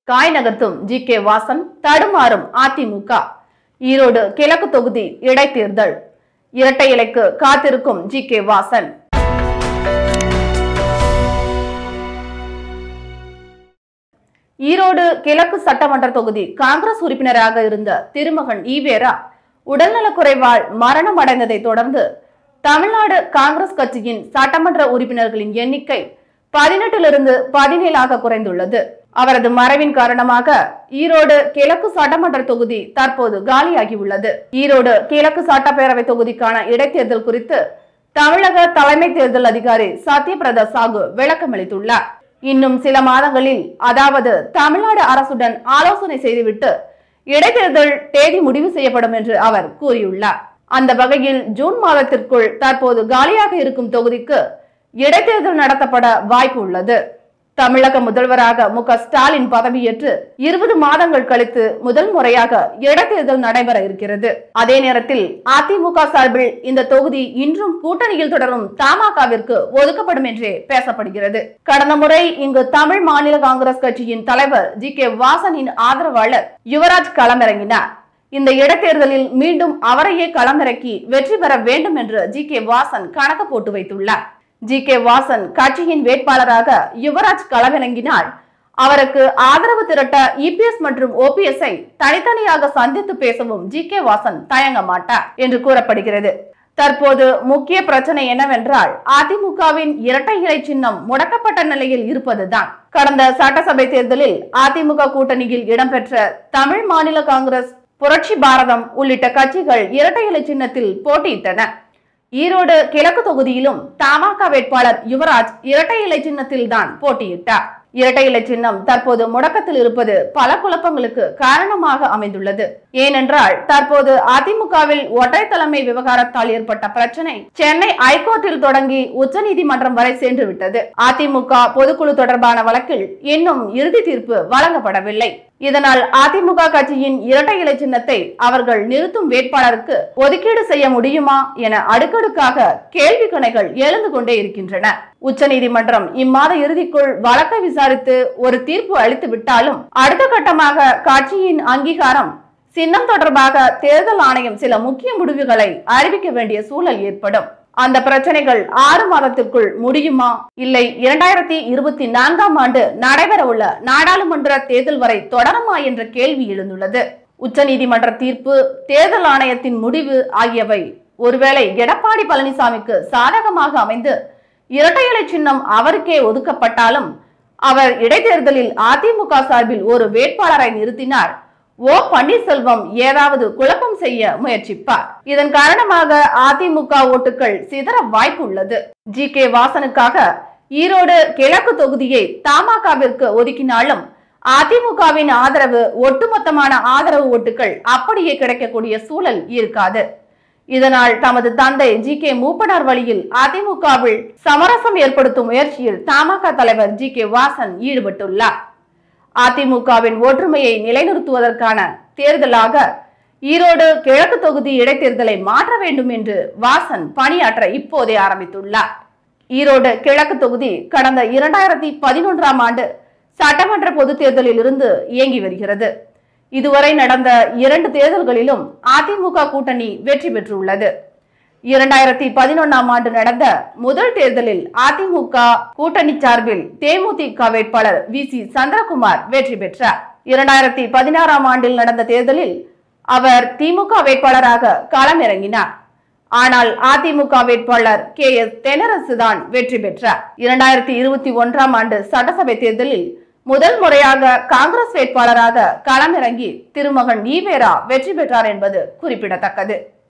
காய் நகர்த்தும் G K Vasan தடுமாறும் அதிமுக ஈரோடு கிழக்கு தொகுதி இடைத்தேர்தல் இரட்டை இலைக்கு காத்திருக்கும் ஜி கே வாசன் ஈரோடு கிழக்கு சட்டமன்ற தொகுதி காங்கிரஸ் உறுப்பினராக இருந்த திருமகன் ஈவேரா உடல்நலக்குறைவால் மரணம் அடைந்ததை தொடர்ந்து தமிழ்நாடு காங்கிரஸ் கட்சியின் சட்டமன்ற உறுப்பினர்களின் எண்ணிக்கை பதினெட்டிலிருந்து பதினேழாக குறைந்துள்ளது அவரது மறைவின் காரணமாக ஈரோடு கிழக்கு சட்டமன்ற தொகுதி தற்போது காலியாகியுள்ளது ஈரோடு கிழக்கு சட்டப்பேரவை தொகுதிக்கான இடைத்தேர்தல் குறித்து தமிழக தலைமை தேர்தல் அதிகாரி சத்யபிரதா சாகு விளக்கமளித்துள்ளார் இன்னும் சில மாதங்களில் அதாவது தமிழ்நாடு அரசுடன் ஆலோசனை செய்துவிட்டு இடைத்தேர்தல் தேதி முடிவு செய்யப்படும் என்று அவர் கூறியுள்ளார் அந்த வகையில் ஜூன் மாதத்திற்குள் தற்போது காலியாக இருக்கும் தொகுதிக்கு இடைத்தேர்தல் நடத்தப்பட வாய்ப்பு உள்ளது தமிழக முதல்வராக மு க ஸ்டாலின் பதவியேற்று இருபது மாதங்கள் கழித்து முதல் முறையாக இடைத்தேர்தல் நடைபெற இருக்கிறது அதே நேரத்தில் அதிமுக சார்பில் இந்த தொகுதி இன்றும் கூட்டணியில் தொடரும் தமாகவிற்கு ஒதுக்கப்படும் என்றே பேசப்படுகிறது கடந்த முறை இங்கு தமிழ் மாநில காங்கிரஸ் கட்சியின் தலைவர் ஜி கே வாசனின் ஆதரவாளர் யுவராஜ் களமிறங்கினார் இந்த இடைத்தேர்தலில் மீண்டும் அவரையே களமிறக்கி வெற்றி பெற வேண்டும் என்று ஜி கே வாசன் கணக்கு போட்டு வைத்துள்ளார் ஜி கே வாசன் கட்சியின் வேட்பாளராக யுவராஜ் களமிறங்கினால் அவருக்கு ஆதரவு திரட்ட இபிஎஸ் மற்றும் ஓபிஎஸ் ஐ தனித்தனியாக சந்தித்து பேசவும் ஜி கே வாசன் தயங்க மாட்டார் என்று கூறப்படுகிறது தற்போது முக்கிய பிரச்சனை என்னவென்றால் அதிமுகவின் இரட்டை இலை சின்னம் முடக்கப்பட்ட நிலையில் இருப்பதுதான் கடந்த சட்டசபை தேர்தலில் அதிமுக கூட்டணியில் இடம்பெற்ற தமிழ் மாநில காங்கிரஸ் புரட்சி பாரதம் உள்ளிட்ட கட்சிகள் இரட்டை இலை சின்னத்தில் போட்டியிட்டன ஈரோடு கிழக்கு தொகுதியிலும் தமாக வேட்பாளர் யுவராஜ் இரட்டை இலை சின்னத்தில் தான் போட்டியிட்டார் இரட்டை இலை சின்னம் தற்போது முடக்கத்தில் இருப்பது பல குழப்பங்களுக்கு காரணமாக அமைந்துள்ளது ஏனென்றால் தற்போது அதிமுகவில் ஒற்றை தலைமை விவகாரத்தால் ஏற்பட்ட பிரச்சனை சென்னை ஐகோர்ட்டில் தொடங்கி உச்சநீதிமன்றம் வரை சென்று விட்டது அதிமுக பொதுக்குழு தொடர்பான வழக்கில் இன்னும் இறுதி தீர்ப்பு வழங்கப்படவில்லை இதனால் அதிமுக கட்சியின் இரட்டை இலை சின்னத்தை அவர்கள் நிறுத்தும் வேட்பாளருக்கு ஒதுக்கீடு செய்ய முடியுமா என அடுக்கடுக்காக கேள்வி கணைகள் எழுந்து கொண்டே இருக்கின்றன உச்சநீதிமன்றம் இம்மாத இறுதிக்குள் வழக்கை விசாரித்து ஒரு தீர்ப்பு அளித்து விட்டாலும் அடுத்த கட்டமாக கட்சியின் அங்கீகாரம் சின்னம் தொடர்பாக தேர்தல் ஆணையம் சில முக்கிய முடிவுகளை அறிவிக்க வேண்டிய சூழல் ஏற்படும் அந்த பிரச்சனைகள் ஆறு மாதத்திற்குள் முடியுமா இல்லை இரண்டாயிரத்தி இருபத்தி நான்காம் ஆண்டு நடைபெற உள்ள நாடாளுமன்ற தேர்தல் வரை தொடருமா என்ற கேள்வி எழுந்துள்ளது உச்சநீதிமன்ற தீர்ப்பு தேர்தல் ஆணையத்தின் முடிவு ஆகியவை ஒருவேளை எடப்பாடி பழனிசாமிக்கு சாதகமாக அமைந்து இரட்டை இலை சின்னம் அவருக்கே ஒதுக்கப்பட்டாலும் அவர் இடைத்தேர்தலில் அதிமுக சார்பில் ஒரு வேட்பாளரை நிறுத்தினார் ஓ பன்னீர்செல்வம் ஏதாவது குழப்பம் செய்ய முயற்சிப்பார் இதன் காரணமாக அதிமுக ஓட்டுகள் சிதற வாய்ப்பு உள்ளது ஜி கே வாசனுக்காக ஈரோடு கிழக்கு தொகுதியை தமாகவிற்கு ஒதுக்கினாலும் அதிமுகவின் ஆதரவு ஒட்டுமொத்தமான ஆதரவு ஓட்டுகள் அப்படியே கிடைக்கக்கூடிய சூழல் இருக்காது இதனால் தமது தந்தை ஜி கே மூப்பனார் வழியில் அதிமுகவில் சமரசம் ஏற்படுத்தும் முயற்சியில் தமாக தலைவர் ஜி கே வாசன் ஈடுபட்டுள்ளார் அதிமுகவின் ஒற்றுமையை நிலைநிறுத்துவதற்கான தேர்தலாக ஈரோடு கிழக்கு தொகுதி இடைத்தேர்தலை மாற்ற வேண்டும் என்று வாசன் பணியாற்ற இப்போதே ஆரம்பித்துள்ளார் ஈரோடு கிழக்கு தொகுதி கடந்த இரண்டாயிரத்தி பதினொன்றாம் ஆண்டு சட்டமன்ற பொதுத் தேர்தலில் இருந்து இயங்கி வருகிறது இதுவரை நடந்த இரண்டு தேர்தல்களிலும் அதிமுக கூட்டணி வெற்றி பெற்றுள்ளது இரண்டாயிரத்தி பதினொன்னாம் ஆண்டு நடந்த முதல் தேர்தலில் அதிமுக கூட்டணி சார்பில் தேமுதிக வேட்பாளர் வி சி சந்திரகுமார் வெற்றி பெற்றார் இரண்டாயிரத்தி பதினாறாம் ஆண்டில் நடந்த தேர்தலில் அவர் திமுக வேட்பாளராக களமிறங்கினார் ஆனால் அதிமுக வேட்பாளர் கே எஸ் தெனரசு தான் வெற்றி பெற்றார் இரண்டாயிரத்தி இருபத்தி ஒன்றாம் ஆண்டு சட்டசபை தேர்தலில் முதல் முறையாக காங்கிரஸ் வேட்பாளராக களமிறங்கி திருமகன் ஈவேரா வெற்றி பெற்றார் என்பது குறிப்பிடத்தக்கது